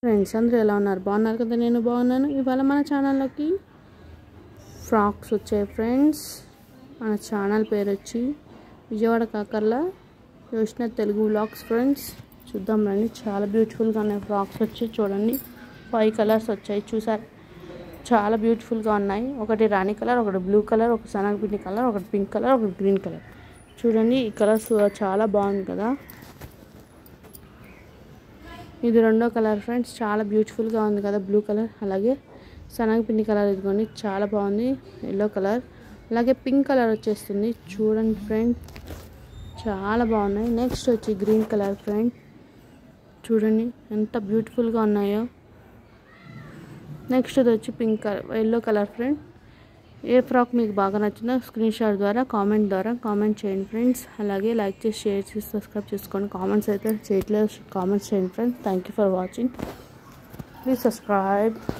friends అందరూ ఎలా ఉన్నారు బాగున్నారు కదా నేను బాగున్నాను ఇవాళ మన ఛానల్లోకి ఫ్రాక్స్ వచ్చాయి ఫ్రెండ్స్ మన ఛానల్ పేరు వచ్చి విజయవాడ కాకర్ల యోష్ణ తెలుగు వ్లాగ్స్ ఫ్రెండ్స్ చూద్దాం రండి చాలా బ్యూటిఫుల్గా ఉన్నాయి ఫ్రాక్స్ వచ్చి చూడండి ఫైవ్ కలర్స్ వచ్చాయి చూసారు చాలా బ్యూటిఫుల్గా ఉన్నాయి ఒకటి రాణి కలర్ ఒకటి బ్లూ కలర్ ఒక సనగపిండి కలర్ ఒకటి పింక్ కలర్ ఒకటి గ్రీన్ కలర్ చూడండి ఈ కలర్స్ చాలా బాగుంది కదా ఇది రెండో కలర్ ఫ్రెండ్స్ చాలా బ్యూటిఫుల్గా ఉంది కదా బ్లూ కలర్ అలాగే శనగపిండి కలర్ ఇదిగోండి చాలా బాగుంది ఎల్లో కలర్ అలాగే పింక్ కలర్ వచ్చేస్తుంది చూడండి ఫ్రెండ్ చాలా బాగున్నాయి నెక్స్ట్ వచ్చి గ్రీన్ కలర్ ఫ్రెండ్ చూడండి ఎంత బ్యూటిఫుల్గా ఉన్నాయో నెక్స్ట్ ఇది వచ్చి pink colour yellow colour friend ఏ ఫ్రాక్ మీకు బాగా నచ్చిందో స్క్రీన్ షాట్ ద్వారా కామెంట్ ద్వారా కామెంట్ చేయండి ఫ్రెండ్స్ అలాగే లైక్ చేసి షేర్ చేసి సబ్స్క్రైబ్ చేసుకోండి కామెంట్స్ అయితే చేయట్లేదు కామెంట్స్ చేయండి friends thank you for watching please subscribe